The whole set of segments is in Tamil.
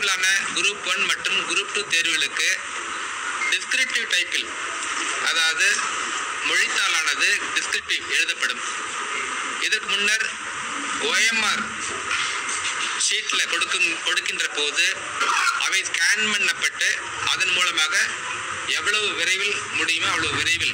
பெரும்பாலான குரூப் ஒன் மற்றும் குரூப் டூ தேர்வுகளுக்கு டிஸ்கிரிப்டிவ் டைப்பில் அதாவது மொழித்தாளானது டிஸ்கிரிப்டிவ் எழுதப்படும் இதற்கு முன்னர் ஓஎம்ஆர் ஷீட்டில் கொடுக்கும் கொடுக்கின்ற போது அவை ஸ்கேன் பண்ணப்பட்டு அதன் மூலமாக எவ்வளவு விரைவில் முடியுமோ அவ்வளவு விரைவில்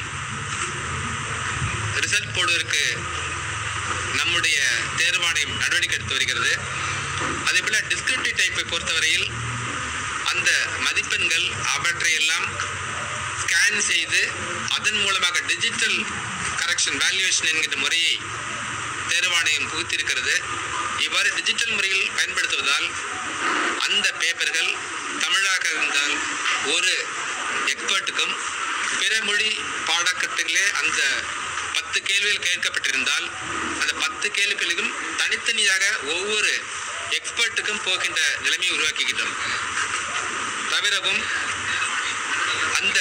ரிசல்ட் போடுவதற்கு நம்முடைய தேர்வாணையம் நடவடிக்கை எடுத்து வருகிறது அதே போல டிஸ்கிரிப்டிவ் டைப்பை பொறுத்தவரையில் அந்த மதிப்பெண்கள் அவற்றையெல்லாம் ஸ்கேன் செய்து அதன் மூலமாக டிஜிட்டல் கரெக்ஷன் வேல்யூவேஷன் என்கின்ற முறையை தேர்வாணையம் புகுத்திருக்கிறது இவ்வாறு டிஜிட்டல் முறையில் பயன்படுத்துவதால் அந்த பேப்பர்கள் தமிழாக இருந்தால் ஒரு எக்ஸ்பர்ட்டுக்கும் பிற மொழி பாடக்கட்டுகளே அந்த பத்து கேள்விகள் கேட்கப்பட்டிருந்தால் அந்த பத்து கேள்விகளுக்கும் தனித்தனியாக ஒவ்வொரு எக்ஸ்பர்ட்டுக்கும் போகின்ற நிலைமையை உருவாக்குகின்றோம் தவிரவும் அந்த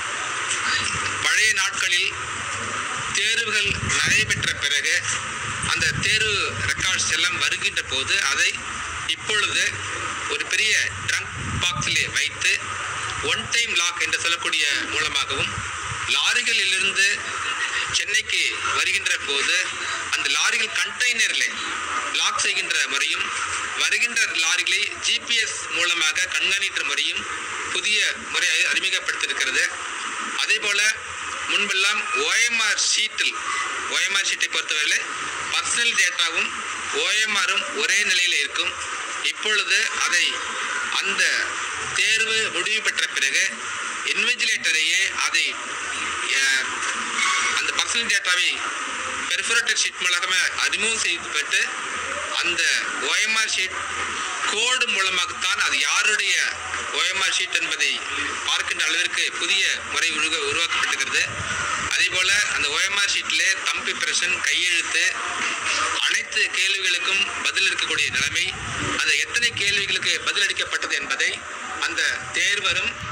பழைய நாட்களில் தேர்வுகள் நடைபெற்ற பிறகு அந்த தேர்வு ரெக்கார்ட்ஸ் எல்லாம் வருகின்ற போது அதை இப்பொழுது ஒரு பெரிய ட்ரங்க் பாக்ஸிலே வைத்து ஒன் டைம் லாக் என்று சொல்லக்கூடிய மூலமாகவும் லாரிகளிலிருந்து சென்னைக்கு வருகின்ற போது அந்த லாரிகள் கண்டெய்னரில் லாக் செய்கின்ற முறையும் வருகின்ற லாரிகளை ஜிபிஎஸ் மூலமாக கண்காணிக்கிற முறையும் புதிய முறை அறிமுகப்படுத்தியிருக்கிறது அதே போல முன்பெல்லாம் ஓஎம்ஆர் ஷீட்டில் ஓஎம்ஆர் ஷீட்டை பொறுத்தவரையில் பர்சனல் டேட்டாவும் ஓஎம்ஆரும் ஒரே நிலையில் இருக்கும் இப்பொழுது அதை அந்த தேர்வு முடிவு பெற்ற பிறகு இன்விஜிலேட்டரையே அதை அஹ், அந்த பர்சனல் டேட்டாவை பெர்ஃபரேட்டட் ஷீட் மூலமாக ரிமூவ் செய்யப்பட்டு அந்த ஓஎம்ஆர் ஷீட் கோடு மூலமாகத்தான் அது யாருடைய ஓஎம்ஆர் ஷீட் என்பதை பார்க்கின்ற அளவிற்கு புதிய முறை உருவ உருவாக்கப்பட்டிருக்கிறது அதேபோல அந்த ஓஎம்ஆர் ஷீட்டிலே தம்பி பிரசன் கையெழுத்து அனைத்து கேள்விகளுக்கும் பதில் இருக்கக்கூடிய நிலைமை அந்த எத்தனை கேள்விகளுக்கு பதிலளிக்கப்பட்டது என்பதை அந்த தேர்வரும்